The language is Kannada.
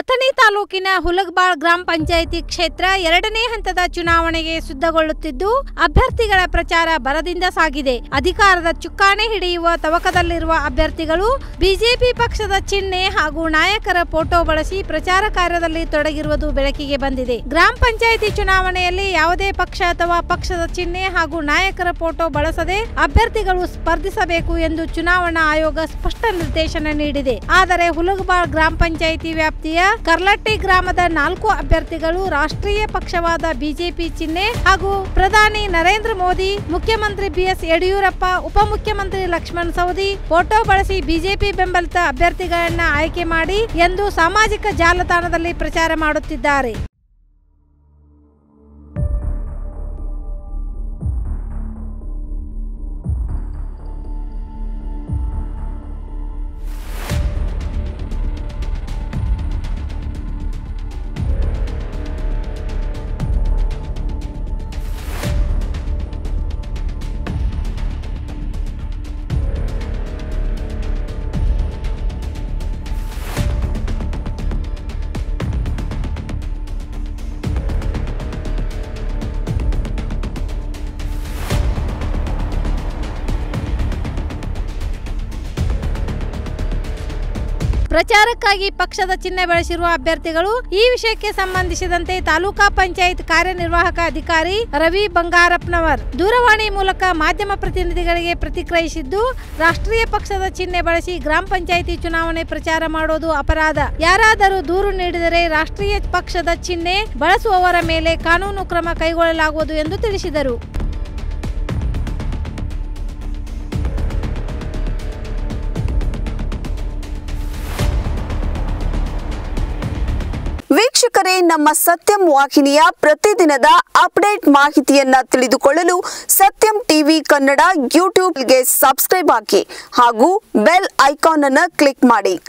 ಅಥಣಿ ತಾಲೂಕಿನ ಹುಲಗಬಾಳ್ ಗ್ರಾಮ ಪಂಚಾಯಿತಿ ಕ್ಷೇತ್ರ ಎರಡನೇ ಹಂತದ ಚುನಾವಣೆಗೆ ಸಿದ್ಧಗೊಳ್ಳುತ್ತಿದ್ದು ಅಭ್ಯರ್ಥಿಗಳ ಪ್ರಚಾರ ಬರದಿಂದ ಸಾಗಿದೆ ಅಧಿಕಾರದ ಚುಕ್ಕಾಣಿ ಹಿಡಿಯುವ ತವಕದಲ್ಲಿರುವ ಅಭ್ಯರ್ಥಿಗಳು ಬಿಜೆಪಿ ಪಕ್ಷದ ಚಿಹ್ನೆ ಹಾಗೂ ನಾಯಕರ ಫೋಟೋ ಬಳಸಿ ಪ್ರಚಾರ ಕಾರ್ಯದಲ್ಲಿ ತೊಡಗಿರುವುದು ಬೆಳಕಿಗೆ ಬಂದಿದೆ ಗ್ರಾಮ ಪಂಚಾಯಿತಿ ಚುನಾವಣೆಯಲ್ಲಿ ಯಾವುದೇ ಪಕ್ಷ ಅಥವಾ ಪಕ್ಷದ ಚಿಹ್ನೆ ಹಾಗೂ ನಾಯಕರ ಫೋಟೋ ಬಳಸದೆ ಅಭ್ಯರ್ಥಿಗಳು ಸ್ಪರ್ಧಿಸಬೇಕು ಎಂದು ಚುನಾವಣಾ ಆಯೋಗ ಸ್ಪಷ್ಟ ನಿರ್ದೇಶನ ನೀಡಿದೆ ಆದರೆ ಹುಲಗಬಾಳ್ ಗ್ರಾಮ ಪಂಚಾಯಿತಿ ವ್ಯಾಪ್ತಿಯ ಕರ್ಲಟ್ಟಿ ಗ್ರಾಮದ ನಾಲ್ಕು ಅಭ್ಯರ್ಥಿಗಳು ರಾಷ್ಟ್ರೀಯ ಪಕ್ಷವಾದ ಬಿಜೆಪಿ ಚಿಹ್ನೆ ಹಾಗೂ ಪ್ರಧಾನಿ ನರೇಂದ್ರ ಮೋದಿ ಮುಖ್ಯಮಂತ್ರಿ ಬಿಎಸ್ ಯಡಿಯೂರಪ್ಪ ಉಪಮುಖ್ಯಮಂತ್ರಿ ಲಕ್ಷ್ಮಣ್ ಸವದಿ ಫೋಟೋ ಬಳಸಿ ಬಿಜೆಪಿ ಬೆಂಬಲಿತ ಅಭ್ಯರ್ಥಿಗಳನ್ನ ಆಯ್ಕೆ ಮಾಡಿ ಎಂದು ಸಾಮಾಜಿಕ ಜಾಲತಾಣದಲ್ಲಿ ಪ್ರಚಾರ ಮಾಡುತ್ತಿದ್ದಾರೆ ಪ್ರಚಾರಕ್ಕಾಗಿ ಪಕ್ಷದ ಚಿಹ್ನೆ ಬಳಸಿರುವ ಅಭ್ಯರ್ಥಿಗಳು ಈ ವಿಷಯಕ್ಕೆ ಸಂಬಂಧಿಸಿದಂತೆ ತಾಲೂಕಾ ಪಂಚಾಯತ್ ಕಾರ್ಯನಿರ್ವಾಹಕ ಅಧಿಕಾರಿ ರವಿ ಬಂಗಾರಪ್ಪನವರ್ ದೂರವಾಣಿ ಮೂಲಕ ಮಾಧ್ಯಮ ಪ್ರತಿನಿಧಿಗಳಿಗೆ ಪ್ರತಿಕ್ರಿಯಿಸಿದ್ದು ರಾಷ್ಟ್ರೀಯ ಪಕ್ಷದ ಚಿಹ್ನೆ ಬಳಸಿ ಗ್ರಾಮ ಪಂಚಾಯಿತಿ ಚುನಾವಣೆ ಪ್ರಚಾರ ಮಾಡೋದು ಅಪರಾಧ ಯಾರಾದರೂ ದೂರು ನೀಡಿದರೆ ರಾಷ್ಟ್ರೀಯ ಪಕ್ಷದ ಚಿಹ್ನೆ ಬಳಸುವವರ ಮೇಲೆ ಕಾನೂನು ಕ್ರಮ ಕೈಗೊಳ್ಳಲಾಗುವುದು ಎಂದು ತಿಳಿಸಿದರು ವೀಕ್ಷಕರೇ ನಮ್ಮ ಸತ್ಯಂ ವಾಹಿನಿಯ ಪ್ರತಿದಿನದ ಅಪ್ಡೇಟ್ ಮಾಹಿತಿಯನ್ನ ತಿಳಿದುಕೊಳ್ಳಲು ಸತ್ಯಂ ಟಿವಿ ಕನ್ನಡ ಯೂಟ್ಯೂಬ್ಗೆ ಸಬ್ಸ್ಕ್ರೈಬ್ ಹಾಕಿ ಹಾಗೂ ಬೆಲ್ ಐಕಾನ್ ಅನ್ನು ಕ್ಲಿಕ್ ಮಾಡಿ